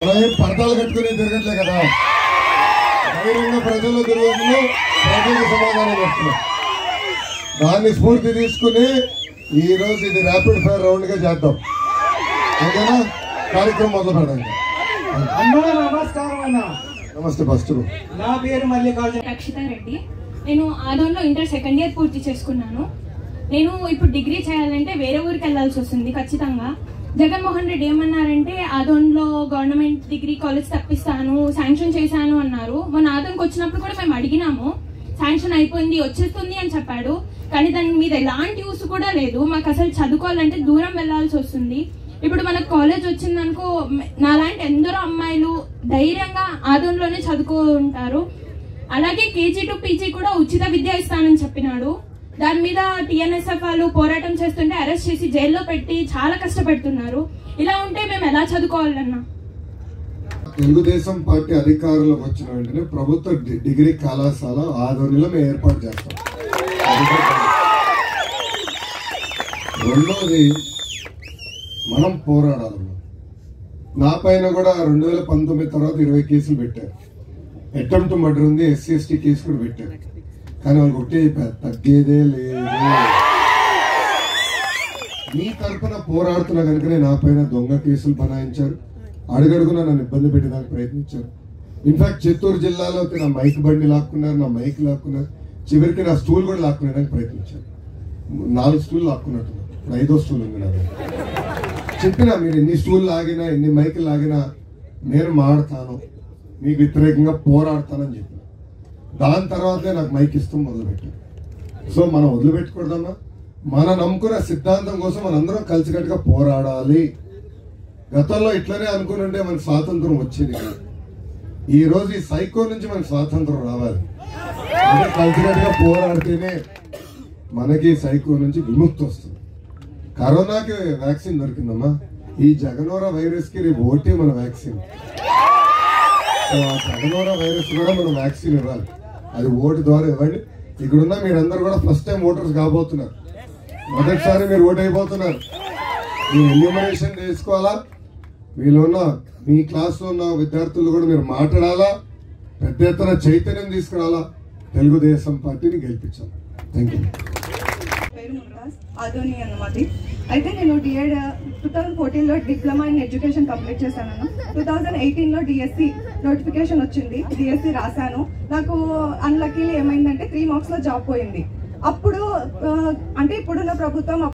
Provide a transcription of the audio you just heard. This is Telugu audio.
మనం ఏం పడతాలు కట్టుకుని తిరగట్లే కదా ధైర్యంగా ప్రజలు తిరుగుతున్నాం ప్రజలకు సమాధానం చెప్తున్నాం దాన్ని స్ఫూర్తి తీసుకుని ఈ రోజు ఇది ర్యాపిడ్ ఫైర్ రౌండ్ గా చేద్దాం ఓకేనా కార్యక్రమం మొదలు పెడండి అందరూ నమస్కారం అన్న నమస్తే ఫస్ట్ నా పేరు మల్లికార్జున రక్షిత రెడ్డి నేను ఆదోన్లో ఇంటర్ సెకండ్ ఇయర్ పూర్తి చేసుకున్నాను నేను ఇప్పుడు డిగ్రీ చేయాలంటే వేరే ఊరికి వెళ్ళాల్సి వస్తుంది ఖచ్చితంగా జగన్మోహన్ రెడ్డి ఏమన్నారంటే ఆదోన్లో గవర్నమెంట్ డిగ్రీ కాలేజ్ తప్పిస్తాను శాంక్షన్ చేశాను అన్నారు మొన్న ఆదోన్కి వచ్చినప్పుడు కూడా మేము అడిగినాము శాంక్షన్ అయిపోయింది వచ్చేస్తుంది అని చెప్పాడు కానీ దాని మీద ఎలాంటి యూస్ కూడా లేదు మాకు అసలు చదువుకోవాలంటే దూరం వెళ్ళాల్సి వస్తుంది ఇప్పుడు మనకు కాలేజ్ వచ్చిందనుకో మ- నాలాంటి ఎందరో అమ్మాయిలు ధైర్యంగా ఆదోన్లోనే చదువుకుంటారు అలాగే కేజీ టు పీజీ కూడా ఉచిత విద్య ఇస్తానని చెప్పినాడు దాని మీద టిఎన్ఎస్ఎఫ్ వాళ్ళు పోరాటం చేస్తుంటే అరెస్ట్ చేసి జైల్లో పెట్టి చాలా కష్టపెడుతున్నారు ఇలా ఉంటే మేము ఎలా చదువుకోవాలన్నా తెలుగుదేశం పార్టీ అధికారంలోకి వచ్చిన వెంటనే ప్రభుత్వ డి- డిగ్రీ కళాశాల ఆధ్వర్యంలో మేము ఏర్పాటు చేస్తాం రెండోది మనం పోరాడాలి నా పైన కూడా రెండు వేల పంతొమ్మిది తర్వాత ఇరవై కేసులు పెట్టారు అటెంప్ట్ మర్డర్ ఉంది ఎస్సీ ఎస్టీ కేసు కూడా పెట్టారు కానీ వాళ్ళకి ఒకటే చెప్పారు తగ్గేదే లేదు మీ తరపున పోరాడుతున్నా కనుకనే నా పైన దొంగ కేసులు బనాయించారు అడుగడుగునా నన్ను ఇబ్బంది పెట్టడానికి ప్రయత్నించారు ఇన్ఫాక్ట్ చిత్తూరు జిల్లాలో అయితే నా మైక్ బండి లాక్కున్నారు నా మైక్ లాక్కున్నారు చివరికి నా స్టూల్ కూడా లాక్కునేదానికి ప్రయత్నించారు నాలుగు స్టూల్ లాక్కున్నట్టు ఇప్పుడు ఐదో స్టూల్ ఉంది నా దగ్గర. చెప్పినా మీరు ఎన్ని స్టూల్ లాగినా ఎన్ని మైకులు లాగినా నేను మాడతాను మీకు వ్యతిరేకంగా పోరాడతానని చెప్పిన దాని తర్వాతే నాకు మైక్ ఇస్తాం మొదలుపెట్టాను సో మనం వదిలిపెట్టకూడదమ్మా మన నమ్ముకున్న సిద్ధాంతం కోసం మనందరం కలిసికట్టుగా పోరాడాలి గతంలో ఇట్లనే అనుకుని ఉంటే మనకు స్వాతంత్రం వచ్చింది కాదు. ఈ రోజు ఈ సైకో నుంచి మనకు స్వాతంత్రం రావాలి అంటే కలిసికట్టుగా పోరాడితేనే మనకి ఈ సైకో నుంచి విముక్తి వస్తుంది కరోనాకి వ్యాక్సిన్ దొరికిందమ్మా ఈ జగనోరా వైరస్ కి రేపు ఓటే మన వ్యాక్సిన్ సో ఆ జగనోరా వైరస్ కూడా మనం వ్యాక్సిన్ ఇవ్వాలి అది ఓటు ద్వారా ఇవ్వండి ఇక్కడున్న మీరందరూ కూడా ఫస్ట్ టైం ఓటర్స్ కాబోతున్నారు మొదటిసారి మీరు ఓటు అయిపోతున్నారు మీరు ఎన్యూమరేషన్ చేసుకోవాలా మీలో ఉన్న మీ క్లాస్లో ఉన్న విద్యార్థులు కూడా మీరు మాట్లాడాలా పెద్ద ఎత్తున చైతన్యం తీసుకురావాలా తెలుగుదేశం పార్టీని గెలిపించాలి థ్యాంక్ యూ పేరు ముంతాజ్ ఆదోని అన్నమాట అయితే నేను డిఎడ్ టూ థౌజండ్ ఫోర్టీన్లో డిప్లొమా ఇన్ ఎడ్యుకేషన్ కంప్లీట్ చేశాను టూ థౌజండ్ ఎయిటీన్లో డిఎస్సి నోటిఫికేషన్ వచ్చింది డిఎస్సి రాశాను నాకు అన్లక్కీలీ ఏమైందంటే త్రీ మార్క్స్లో జాబ్ పోయింది అప్పుడు ఆ, అంటే ఇప్పుడున్న ప్రభుత్వం